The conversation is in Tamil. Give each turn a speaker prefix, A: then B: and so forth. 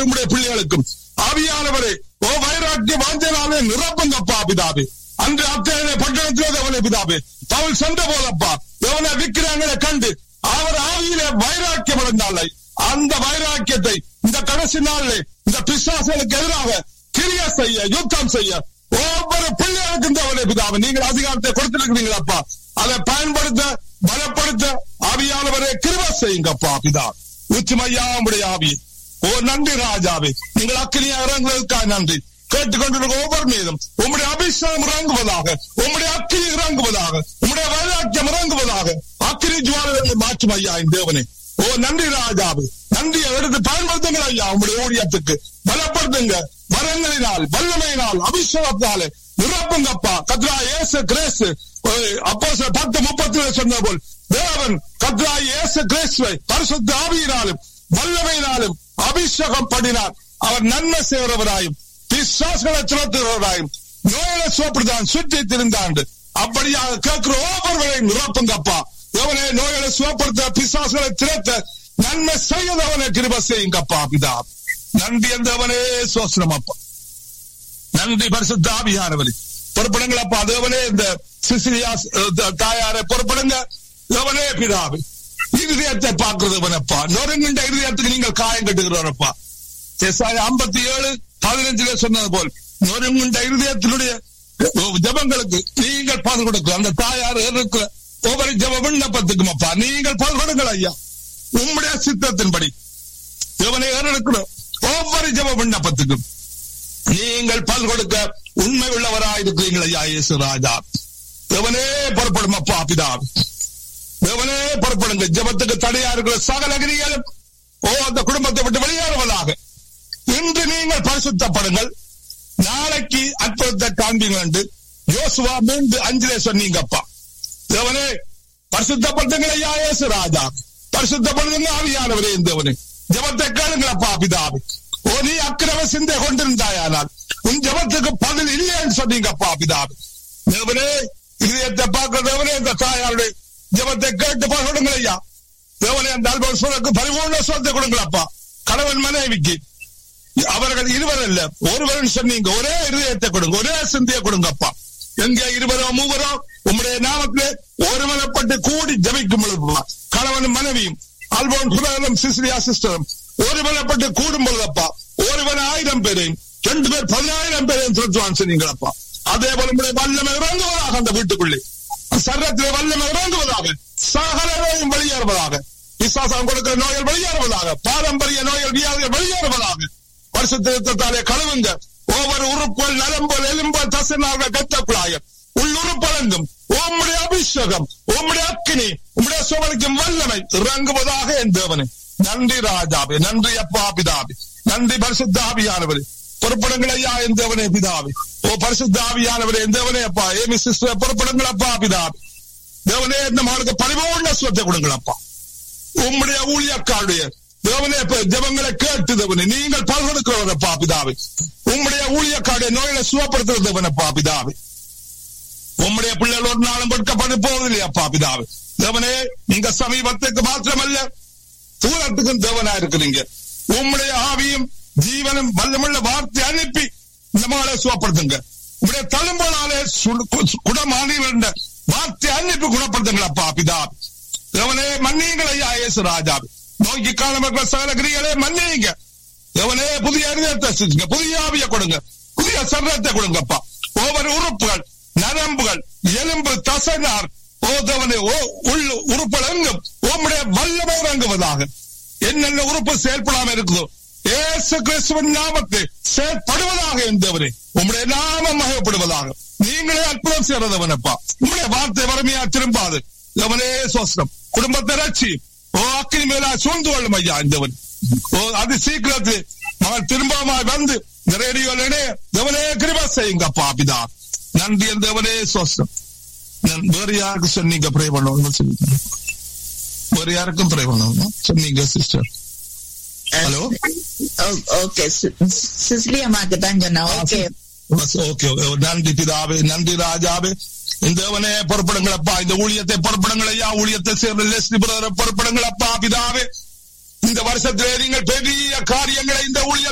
A: உங்களுடைய பிள்ளைகளுக்கும் ஆவியானவரே ஓ வைராக்கிய வாஞ்சனாலே நிரப்புங்கப்பா பிதாவே அன்று அத்தனை பட்டணத்திலே தேவனே பிதாவே பவுல் சென்ற போதப்பா தேவனை விக்கிரங்களை கண்டு அவர் ஆவியிலே வைராக்கியம் அடைந்தாலே அந்த வைராக்கியத்தை இந்த கடைசி நாளிலே இந்த பிசாசுகளுக்கு எதிராக கிரியா செய்ய யுத்தம் செய்ய ஒவ்வொரு பிள்ளைகளுக்கும் தேவனே பிதாவே நீங்கள் அதிகாரத்தை கொடுத்திருக்கிறீங்களப்பா அதை பயன்படுத்த பலப்படுத்த ஆவியானவரை கிருப செய்யுங்கப்பா பிதா உச்சிமையா உடைய ஆவி ஓ நன்றி ராஜாவே நீங்கள் அக்கினியா இறங்குவதற்காக நன்றி கேட்டுக்கொண்டிருக்க ஒவ்வொரு மீதும் உம்முடைய அபிஷேகம் இறங்குவதாக உம்முடைய அக்கினி இறங்குவதாக உம்முடைய வைராக்கியம் இறங்குவதாக அக்கினி ஜுவாலை மாற்றும் ஐயா என் தேவனே ஓ நன்றி ராஜாவே நன்றியை எடுத்து பயன்படுத்துங்கள் ஐயா உங்களுடைய ஊழியத்துக்கு பலப்படுத்துங்க வரங்களினால் வல்லமையினால் அபிஷேகத்தாலே நிரப்புங்கப்பா கத்ரா ஏசு கிரேசு அப்போ பத்து முப்பத்தி சொன்ன போல் தேவன் கத்ரா ஏசு கிரேசுவை பரிசுத்த ஆவியினாலும் வல்லமையினாலும் அபிஷேகம் பண்ணினார் அவர் நன்மை செய்கிறவராயும் பிசாசுகளை சுமத்துகிறவராயும் நோயில சோப்பிடுதான் சுற்றி திருந்தாண்டு அப்படியாக கேட்கிற ஒவ்வொருவரையும் நிரப்புங்கப்பா எவனை நோய்களை சுகப்படுத்த பிசாசுகளை திறத்த நன்மை செய்யதவனை கிருப செய்யுங்கப்பா பிதா நன்றி என்றவனே சோசனம் அப்பா நன்றி பரிசுத்த ஆவியானவரே பொறுப்படுங்கள் அப்பா தேவனே இந்த சிசிலியா தாயாரை பொறுப்படுங்க தேவனே பிதாவே இருதயத்தை பார்க்கிறதுவனப்பா நொறுங்கின்ற இருதயத்துக்கு நீங்கள் காயம் கட்டுகிறவரப்பா ஐம்பத்தி ஏழு பதினஞ்சுல சொன்னது போல் நொறுங்குண்ட இருதயத்தினுடைய ஜபங்களுக்கு நீங்கள் பாது கொடுக்க அந்த தாயார் இருக்கிற ஒவ்வொரு ஜப விண்ணப்பத்துக்கும் அப்பா நீங்கள் பாது கொடுங்கள் ஐயா உம்முடைய சித்தத்தின்படி இவனை இருக்கிற ஒவ்வொரு ஜப விண்ணப்பத்துக்கும் நீங்கள் பல் கொடுக்க உண்மை உள்ளவராயிருக்கிறீர்கள் ஐயா இயேசு ராஜா இவனே புறப்படும் அப்பா பிதா இவனே புறப்படுங்க ஜபத்துக்கு தடையா இருக்கிற சகல கிரிகளும் ஓ அந்த குடும்பத்தை விட்டு வெளியேறுவதாக இன்று நீங்கள் பரிசுத்தப்படுங்கள் நாளைக்கு அற்புதத்தை காண்பீங்க என்று யோசுவா மூன்று அஞ்சிலே சொன்னீங்கப்பா தேவனே பரிசுத்தப்படுத்துங்கள் ஐயா இயேசு ராஜா பரிசுத்தப்படுத்துங்க ஆவியானவரே தேவனே ஜபத்தை கேளுங்களப்பா பிதாவி ஓ நீ அக்கிரம சிந்தை கொண்டிருந்தாயானால் உன் ஜபத்துக்கு பதில் இல்லைன்னு சொன்னீங்கப்பா பிதாவி தேவனே இதயத்தை பார்க்கிற தேவனே இந்த தாயாருடைய ஜபத்தை கேட்டு கொடுங்கள் ஐயா தேவனே அந்த அல்பம் சூழலுக்கு பரிபூர்ண சொத்தை கொடுங்களப்பா கணவன் மனைவிக்கு அவர்கள் இருவர் அல்ல ஒருவரும் சொன்னீங்க ஒரே இருதயத்தை கொடுங்க ஒரே சிந்தையை கொடுங்கப்பா எங்க இருவரோ மூவரோ உங்களுடைய நாமத்திலே ஒருமனப்பட்டு கூடி ஜபிக்கும் பொழுது கணவன் மனைவியும் அல்போன் சுதரம் சிஸ்ரியா சிஸ்டரும் ஒருமனப்பட்டு கூடும் பொழுதப்பா ஒருவன் ஆயிரம் பேரையும் ரெண்டு பேர் பதினாயிரம் பேரையும் சொல்லுவான் சொன்னீங்களப்பா அதே போல உங்களுடைய வல்லமை இறங்குவதாக அந்த வீட்டுக்குள்ளே சரத்திலே வல்லமை இறங்குவதாக சகலரையும் வெளியேறுவதாக விசுவாசம் கொடுக்கிற நோய்கள் வெளியேறுவதாக பாரம்பரிய நோய்கள் வியாதிகள் வெளியேறுவதாக பரிசுத்தாலே கழுவுங்க ஒவ்வொரு உறுப்புகள் நரம்புகள் எலும்புகள் தசனாக கத்தக்குழாயம் உள்ளுறுப்பழங்கும் உம்முடைய அபிஷேகம் உம்முடைய அக்கினி உம்முடைய சுவனுக்கும் வல்லமை இறங்குவதாக என் தேவனே நன்றி ராஜாவே நன்றி அப்பா பிதாவே நன்றி பரிசுத்தாவியானவரே புறப்படுங்கள் ஐயா என் தேவனே பிதாவே ஓ பரிசுத்தாவியானவரே என் தேவனே அப்பா ஏமி சிஸ்டர் புறப்படுங்கள் அப்பா பிதாவே தேவனே இந்த மகளுக்கு பரிபூர்ண சுவத்தை கொடுங்களப்பா உம்முடைய ஊழியக்காருடைய தேவனே ஜபங்களை கேட்டு தேவனே நீங்கள் பல்கொடுக்கிறவரப்பா பிதாவே உம்முடைய ஊழியக்காருடைய நோயில சுகப்படுத்துறதவனப்பா பிதாவே உம்முடைய பிள்ளைகள் ஒரு நாளும் கொடுக்கப்பட போவதில்லையாப்பா பிதாவே தேவனே நீங்க சமீபத்துக்கு மாத்திரமல்ல தூரத்துக்கும் தேவனா இருக்கிறீங்க உம்முடைய ஆவியும் ஜீவனும் வல்லமுள்ள வார்த்தை அனுப்பி இந்த மகளை சுகப்படுத்துங்க உங்களுடைய தழும்பலாலே குணமானீர்கள் வார்த்தை அனுப்பி குணப்படுத்துங்களப்பா பிதாவே தேவனே மன்னியுங்கள் ஐயா இயேசு ராஜாவே நோய்க்கு காலமற்ற சகலகிரிகளே மன்னிங்க எவனே புதிய அறிவியத்தை செஞ்சுங்க புதிய ஆவிய கொடுங்க புதிய சர்வத்தை கொடுங்கப்பா ஒவ்வொரு உறுப்புகள் நரம்புகள் எலும்பு தசைனார் ஓதவனே ஓ உள் உறுப்புகள் எங்கும் உம்முடைய வல்லமை இறங்குவதாக என்னென்ன உறுப்பு செயல்படாம இருக்குதோ ஏசு கிறிஸ்துவின் நாமத்தை செயல்படுவதாக இருந்தவரே உம்முடைய நாமம் மகப்படுவதாக நீங்களே அற்புதம் செய்யறதவனப்பா உம்முடைய வார்த்தை வறுமையா திரும்பாது எவனே சோசனம் குடும்பத்தை ரட்சி ஓ அக்கினி மேலா சூழ்ந்து கொள்ளும் ஐயா இந்தவன் ஓ அது சீக்கிரத்தில் மகன் திரும்பமாய் வந்து இந்த ரேடியோலே தேவனே கிருபா செய்யுங்க பாபிதா நன்றி தேவனே சோசனம் வேறு யாருக்கு சொன்னீங்க ப்ரே பண்ணணும் சொல்லுங்க வேறு யாருக்கும் ப்ரே பண்ணணும் சொன்னீங்க சிஸ்டர் ஹலோ
B: ஓகே சிஸ்லி அம்மாக்கு தான் சொன்னா ஓகே
A: ஓகே நன்றி பிதாவே நன்றி ராஜாவே இந்த தேவனே பொறுப்படுங்களப்பா இந்த ஊழியத்தை பொறுப்படுங்கள் ஐயா ஊழியத்தை சேர்ந்த லெஸ்லி பிரதரை பொறுப்படுங்களப்பா பிதாவே இந்த வருஷத்திலே நீங்கள் பெரிய காரியங்களை இந்த ஊழிய